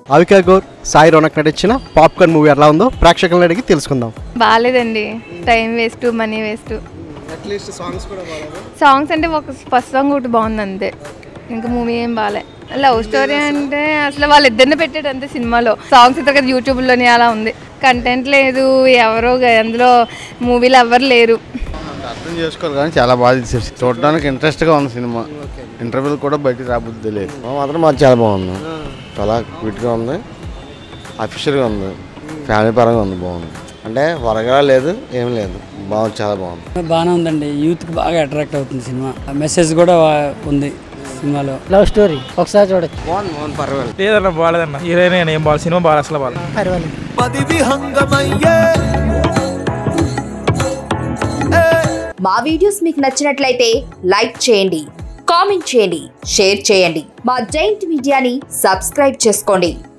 అవికా గౌర్ సాయి రోనక్ నటించిన popcorn movie ఎలా ఉందో ప్రేక్షకులను అడిగి తెలుసుకుందాం బాగాలేదండి time waste money waste at least songs కూడా సాంగ్స్ అంటే ఒక ఫస్ట్ సాంగ్ ఒకటి బాగుంది అంతే ఇంకా మూవీ ఏం బాగాలే లవ్ స్టోరీ అంటే అసలు వాళ్ళిద్దరిని పెట్టాడు అంతే సినిమాలో సాంగ్స్ అయితే కదా యూట్యూబ్లోని అలా ఉంది కంటెంట్ లేదు ఎవరో గ- అందులో మూవీలో ఎవరు లేరు అర్థం చేసుకోవాలి కానీ చాలా బాగా తీసేసి చూడడానికి ఇంట్రెస్ట్గా ఉంది సినిమా ఇంటర్వ్యూలు కూడా బయటికి రాబుద్ది లేదు మాత్రం మాకు చాలా బాగుంది చాలా క్విట్గా ఉంది అఫిషియల్గా ఉంది ఫ్యామిలీ పరంగా ఉంది బాగుంది అంటే వరగా లేదు ఏం లేదు బాగుంది చాలా బాగుంది బాగానే ఉందండి యూత్కి బాగా అట్రాక్ట్ అవుతుంది సినిమా మెసేజ్ కూడా వా- ఉంది సినిమాలో లవ్ స్టోరీ ఒకసారి చూడొచ్చు బాగుంది బాగుంది పర్వాలేదు లేదన్న బాగాలేదన్న హీరోయిన్ ఏం బాగా సినిమా బాగా అసలు బాగా పర్వాలేదు మా వీడియోస్ మీకు నచ్చినట్లయితే లైక్ చేయండి కామెంట్ చేయండి షేర్ చేయండి మా జైంట్ మీడియాని సబ్స్క్రైబ్ చేసుకోండి